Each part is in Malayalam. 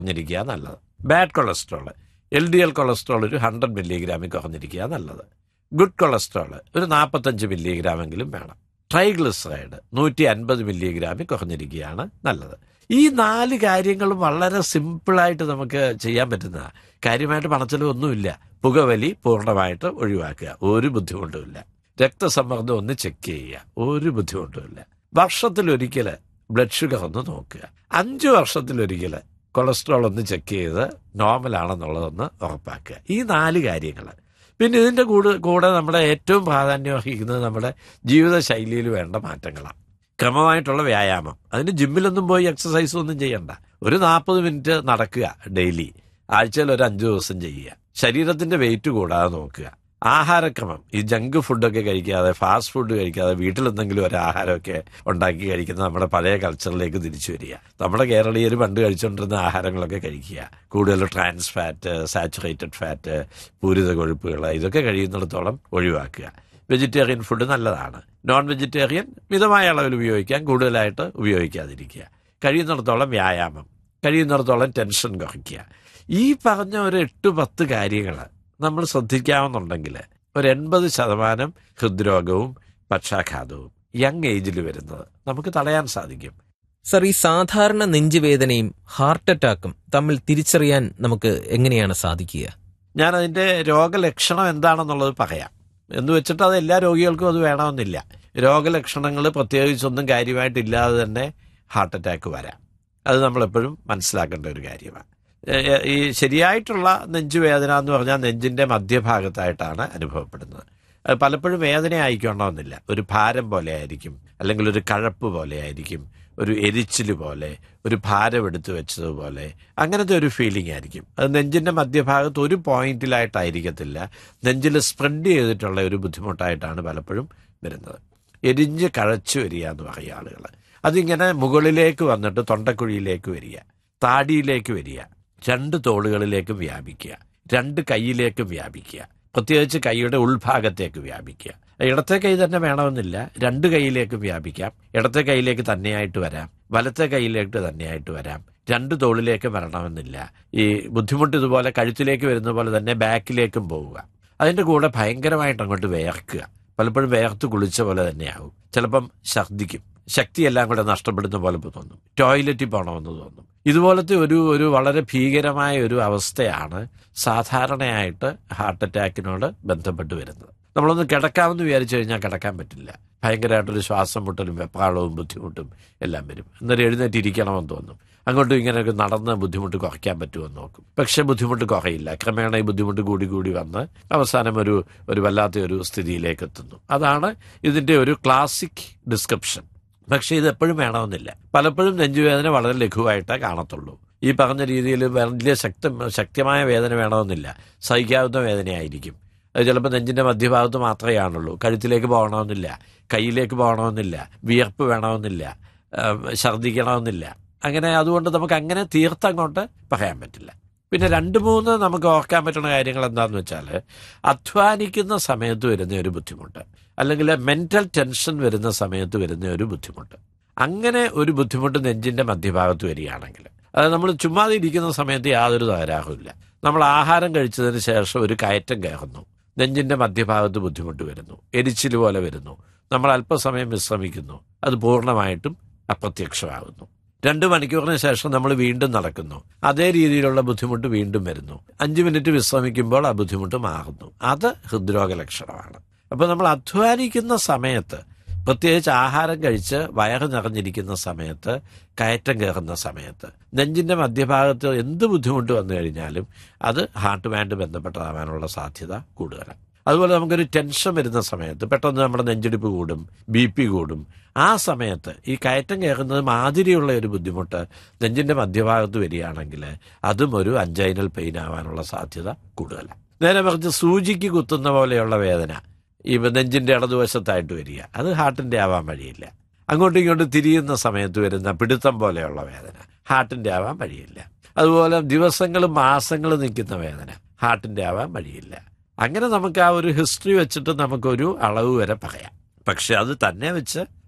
കുറഞ്ഞിരിക്കുക നല്ലത് bad cholesterol L D L cholesterol ഒരു ഹൺഡ്രഡ് മില്ലിഗ്രാമിൽ കുറഞ്ഞിരിക്കുക നല്ലത് ഗുഡ് കൊളസ്ട്രോൾ ഒരു നാൽപ്പത്തഞ്ച് മില്ലിഗ്രാമെങ്കിലും വേണം ട്രൈഗ്ലിസറൈഡ് നൂറ്റി അൻപത് മില്ലിഗ്രാമിൽ കുറഞ്ഞിരിക്കുകയാണ് നല്ലത് ഈ നാല് കാര്യങ്ങളും വളരെ സിമ്പിളായിട്ട് നമുക്ക് ചെയ്യാൻ പറ്റുന്ന കാര്യമായിട്ട് പണച്ചെലവൊന്നുമില്ല പുകവലി പൂർണ്ണമായിട്ട് ഒഴിവാക്കുക ഒരു ബുദ്ധിമുട്ടുമില്ല രക്തസമ്മർദ്ദം ഒന്ന് ചെക്ക് ചെയ്യുക ഒരു ബുദ്ധിമുട്ടുമില്ല വർഷത്തിലൊരിക്കൽ ബ്ലഡ് ഷുഗർ ഒന്ന് നോക്കുക അഞ്ച് വർഷത്തിലൊരിക്കൽ കൊളസ്ട്രോൾ ഒന്ന് ചെക്ക് ചെയ്ത് നോർമൽ ആണെന്നുള്ളതൊന്ന് ഉറപ്പാക്കുക ഈ നാല് കാര്യങ്ങൾ പിന്നെ ഇതിൻ്റെ കൂടെ കൂടെ നമ്മുടെ ഏറ്റവും പ്രാധാന്യം അർഹിക്കുന്നത് നമ്മുടെ ജീവിതശൈലിയിൽ വേണ്ട മാറ്റങ്ങളാണ് ക്രമമായിട്ടുള്ള വ്യായാമം അതിന് ജിമ്മിലൊന്നും പോയി എക്സസൈസ് ഒന്നും ചെയ്യണ്ട ഒരു നാൽപ്പത് മിനിറ്റ് നടക്കുക ഡെയിലി ആഴ്ചയിൽ ഒരു അഞ്ച് ദിവസം ചെയ്യുക ശരീരത്തിന്റെ വെയിറ്റ് കൂടാതെ നോക്കുക ആഹാരക്രമം ഈ ജങ്ക് ഫുഡൊക്കെ കഴിക്കാതെ ഫാസ്റ്റ് ഫുഡ് കഴിക്കാതെ വീട്ടിൽ എന്തെങ്കിലും ഒരു ആഹാരമൊക്കെ ഉണ്ടാക്കി കഴിക്കുന്ന നമ്മുടെ പഴയ കൾച്ചറിലേക്ക് തിരിച്ചു വരിക നമ്മുടെ കേരളീയർ പണ്ട് കഴിച്ചുകൊണ്ടിരുന്ന ആഹാരങ്ങളൊക്കെ കഴിക്കുക കൂടുതൽ ട്രാൻസ് ഫാറ്റ് സാച്ചുറേറ്റഡ് ഫാറ്റ് പൂരിത കൊഴുപ്പുകൾ ഇതൊക്കെ കഴിയുന്നിടത്തോളം ഒഴിവാക്കുക വെജിറ്റേറിയൻ ഫുഡ് നല്ലതാണ് നോൺ വെജിറ്റേറിയൻ മിതമായ അളവിൽ ഉപയോഗിക്കാൻ കൂടുതലായിട്ട് ഉപയോഗിക്കാതിരിക്കുക കഴിയുന്നിടത്തോളം വ്യായാമം കഴിയുന്നിടത്തോളം ടെൻഷൻ കുറയ്ക്കുക ഈ പറഞ്ഞ ഒരു എട്ട് പത്ത് കാര്യങ്ങൾ നമ്മൾ ശ്രദ്ധിക്കാമെന്നുണ്ടെങ്കിൽ ഒരു എൺപത് ശതമാനം ഹൃദ്രോഗവും പക്ഷാഘാതവും യങ് ഏജിൽ വരുന്നത് നമുക്ക് തടയാൻ സാധിക്കും സർ ഈ സാധാരണ നെഞ്ചുവേദനയും ഹാർട്ട് അറ്റാക്കും തമ്മിൽ തിരിച്ചറിയാൻ നമുക്ക് എങ്ങനെയാണ് സാധിക്കുക ഞാൻ അതിൻ്റെ രോഗലക്ഷണം എന്താണെന്നുള്ളത് പറയാം എന്ന് വെച്ചിട്ട് അത് എല്ലാ രോഗികൾക്കും അത് വേണമെന്നില്ല രോഗലക്ഷണങ്ങൾ പ്രത്യേകിച്ചൊന്നും കാര്യമായിട്ടില്ലാതെ തന്നെ ഹാർട്ട് അറ്റാക്ക് വരാം അത് നമ്മളെപ്പോഴും മനസ്സിലാക്കേണ്ട ഒരു കാര്യമാണ് ഏ- ഏ- ഈ ശരിയായിട്ടുള്ള നെഞ്ചുവേദന എന്ന് പറഞ്ഞാൽ നെഞ്ചിന്റെ മധ്യഭാഗത്തായിട്ടാണ് അനുഭവപ്പെടുന്നത് അത് പലപ്പോഴും വേദന ആയിക്കൊള്ളണമെന്നില്ല ഒരു ഭാരം പോലെ ആയിരിക്കും അല്ലെങ്കിൽ ഒരു കഴപ്പ് പോലെ ആയിരിക്കും ഒരു എരിച്ചിൽ പോലെ ഒരു ഭാരം എടുത്തു വെച്ചതുപോലെ അങ്ങനത്തെ ഒരു ഫീലിംഗ് ആയിരിക്കും അത് നെഞ്ചിന്റെ മധ്യഭാഗത്ത് ഒരു പോയിന്റിലായിട്ടായിരിക്കത്തില്ല നെഞ്ചിൽ സ്പ്രെഡ് ചെയ്തിട്ടുള്ള ഒരു ബുദ്ധിമുട്ടായിട്ടാണ് പലപ്പോഴും വരുന്നത് എരിഞ്ഞ് കഴച്ചു വരിക എന്ന് പറയും ആളുകൾ അതിങ്ങനെ മുകളിലേക്ക് വന്നിട്ട് തൊണ്ടക്കുഴിയിലേക്ക് വരിക താടിയിലേക്ക് വരിക രണ്ട് തോളുകളിലേക്കും വ്യാപിക്കുക രണ്ട് കൈയിലേക്കും വ്യാപിക്കുക പ്രത്യേകിച്ച് കൈയുടെ ഉൾഭാഗത്തേക്ക് വ്യാപിക്കുക ഇടത്തെ കൈ തന്നെ വേണമെന്നില്ല രണ്ട് കൈയിലേക്കും വ്യാപിക്കാം ഇടത്തെ കൈയിലേക്ക് തന്നെയായിട്ട് വരാം വലത്തെ കൈയിലേക്ക് തന്നെയായിട്ട് വരാം രണ്ട് തോളിലേക്ക് വരണമെന്നില്ല ഈ ബുദ്ധിമുട്ട് ഇതുപോലെ കഴുത്തിലേക്ക് വരുന്ന പോലെ തന്നെ ബാക്കിലേക്കും പോവുക അതിന്റെ കൂടെ ഭയങ്കരമായിട്ട് അങ്ങോട്ട് വേർക്കുക പലപ്പോഴും വേർത്ത് കുളിച്ച പോലെ തന്നെയാവും ചിലപ്പം ഛർദ്ദിക്കും ശക്തിയെല്ലാം കൂടെ നഷ്ടപ്പെടുന്ന പോലെ തോന്നും ടോയ്ലറ്റിൽ പോകണമെന്ന് തോന്നും ഇതുപോലത്തെ ഒരു ഒരു വളരെ ഭീകരമായ ഒരു അവസ്ഥയാണ് സാധാരണയായിട്ട് ഹാർട്ട് അറ്റാക്കിനോട് ബന്ധപ്പെട്ട് വരുന്നത് നമ്മളൊന്ന് കിടക്കാമെന്ന് വിചാരിച്ചു കഴിഞ്ഞാൽ കിടക്കാൻ പറ്റില്ല ഭയങ്കരമായിട്ടൊരു ശ്വാസം മുട്ടലും വെപ്രാളവും ബുദ്ധിമുട്ടും എല്ലാം വരും അന്നേരം എഴുന്നേറ്റ് ഇരിക്കണമെന്ന് തോന്നും അങ്ങോട്ടും ഇങ്ങനെയൊക്കെ നടന്ന് ബുദ്ധിമുട്ട് കുറയ്ക്കാൻ പറ്റുമെന്ന് നോക്കും പക്ഷെ ബുദ്ധിമുട്ട് കുറയില്ല ക്രമേണ ഈ ബുദ്ധിമുട്ട് കൂടി കൂടി വന്ന് അവസാനം ഒരു ഒരു വല്ലാത്ത ഒരു സ്ഥിതിയിലേക്ക് എത്തുന്നു അതാണ് ഇതിന്റെ ഒരു ക്ലാസിക് ഡിസ്ക്രിപ്ഷൻ പക്ഷേ ഇത് എപ്പോഴും വേണമെന്നില്ല പലപ്പോഴും നെഞ്ചുവേദന വളരെ ലഘുവായിട്ടേ കാണത്തുള്ളൂ ഈ പറഞ്ഞ രീതിയിൽ വലിയ ശക്ത ശക്തമായ വേദന വേണമെന്നില്ല സഹിക്കാവുന്ന വേദനയായിരിക്കും അത് ചിലപ്പോൾ നെഞ്ചിന്റെ മധ്യഭാഗത്ത് മാത്രമേ കാണുള്ളൂ കഴുത്തിലേക്ക് പോകണമെന്നില്ല കയ്യിലേക്ക് പോകണമെന്നില്ല വിയർപ്പ് വേണമെന്നില്ല ആം, ഛർദ്ദിക്കണമെന്നില്ല അങ്ങനെ അതുകൊണ്ട് നമുക്ക് അങ്ങനെ തീർത്തങ്ങോട്ട് പറയാൻ പറ്റില്ല പിന്നെ രണ്ട് മൂന്ന് നമുക്ക് ഓർക്കാൻ പറ്റുന്ന കാര്യങ്ങൾ എന്താണെന്ന് വെച്ചാൽ അധ്വാനിക്കുന്ന സമയത്ത് വരുന്ന ഒരു ബുദ്ധിമുട്ട് അല്ലെങ്കിൽ മെന്റൽ ടെൻഷൻ വരുന്ന സമയത്ത് വരുന്ന ഒരു ബുദ്ധിമുട്ട് അങ്ങനെ ഒരു ബുദ്ധിമുട്ട് നെഞ്ചിന്റെ മധ്യഭാഗത്ത് വരികയാണെങ്കിൽ അത് നമ്മൾ ചുമ്മാതെ ഇരിക്കുന്ന സമയത്ത് യാതൊരു തകരാറുമില്ല നമ്മൾ ആഹാരം കഴിച്ചതിന് ശേഷം ഒരു കയറ്റം കയറുന്നു നെഞ്ചിന്റെ മധ്യഭാഗത്ത് ബുദ്ധിമുട്ട് വരുന്നു എരിച്ചിൽ പോലെ വരുന്നു നമ്മൾ അല്പസമയം വിശ്രമിക്കുന്നു അത് പൂർണ്ണമായിട്ടും അപ്രത്യക്ഷമാകുന്നു രണ്ട് മണിക്കൂറിന് ശേഷം നമ്മൾ വീണ്ടും നടക്കുന്നു അതേ രീതിയിലുള്ള ബുദ്ധിമുട്ട് വീണ്ടും വരുന്നു അഞ്ച് മിനിറ്റ് വിശ്രമിക്കുമ്പോൾ ആ ബുദ്ധിമുട്ട് മാറുന്നു അത് ഹൃദ്രോഗ ലക്ഷണമാണ് അപ്പോൾ നമ്മൾ അധ്വാനിക്കുന്ന സമയത്ത് പ്രത്യേകിച്ച് ആഹാരം കഴിച്ച് വയറ് നിറഞ്ഞിരിക്കുന്ന സമയത്ത് കയറ്റം കയറുന്ന സമയത്ത് നെഞ്ചിന്റെ മധ്യഭാഗത്ത് എന്ത് ബുദ്ധിമുട്ട് വന്നു കഴിഞ്ഞാലും അത് ഹാർട്ടുമായിട്ട് ബന്ധപ്പെട്ടതാവാനുള്ള സാധ്യത കൂടുതലാണ് അതുപോലെ നമുക്കൊരു ടെൻഷൻ വരുന്ന സമയത്ത് പെട്ടെന്ന് നമ്മുടെ നെഞ്ചിടിപ്പ് കൂടും ബി പി കൂടും ആ സമയത്ത് ഈ കയറ്റം കയറുന്നത് മാതിരിയുള്ള ഒരു ബുദ്ധിമുട്ട് നെഞ്ചിന്റെ മധ്യഭാഗത്ത് വരികയാണെങ്കിൽ അതും ഒരു അഞ്ചൈനൽ പെയിൻ ആവാനുള്ള സാധ്യത കൂടുതലാണ് നേരെ മറിച്ച് സൂചിക്ക് കുത്തുന്ന പോലെയുള്ള വേദന ഈ നെഞ്ചിന്റെ ഇടതുവശത്തായിട്ട് വരിക അത് ഹാർട്ടിന്റെ ആവാൻ വഴിയില്ല അങ്ങോട്ടും ഇങ്ങോട്ടും തിരിയുന്ന സമയത്ത് വരുന്ന പിടുത്തം പോലെയുള്ള വേദന ഹാർട്ടിന്റെ ആവാൻ വഴിയില്ല അതുപോലെ ദിവസങ്ങളും മാസങ്ങളും നിൽക്കുന്ന വേദന ഹാർട്ടിന്റെ ആവാൻ വഴിയില്ല അങ്ങനെ നമുക്ക് ആ ഒരു ഹിസ്റ്ററി വെച്ചിട്ട് നമുക്കൊരു അളവ് വരെ പറയാം പക്ഷെ അത് തന്നെ വെച്ച്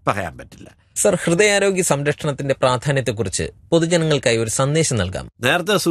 പറയാൻ പറ്റില്ല സർ ഹൃദയാരോഗ്യ സംരക്ഷണത്തിന്റെ പ്രാധാന്യത്തെക്കുറിച്ച് പൊതുജനങ്ങൾക്കായി ഒരു സന്ദേശം നൽകാം നേരത്തെ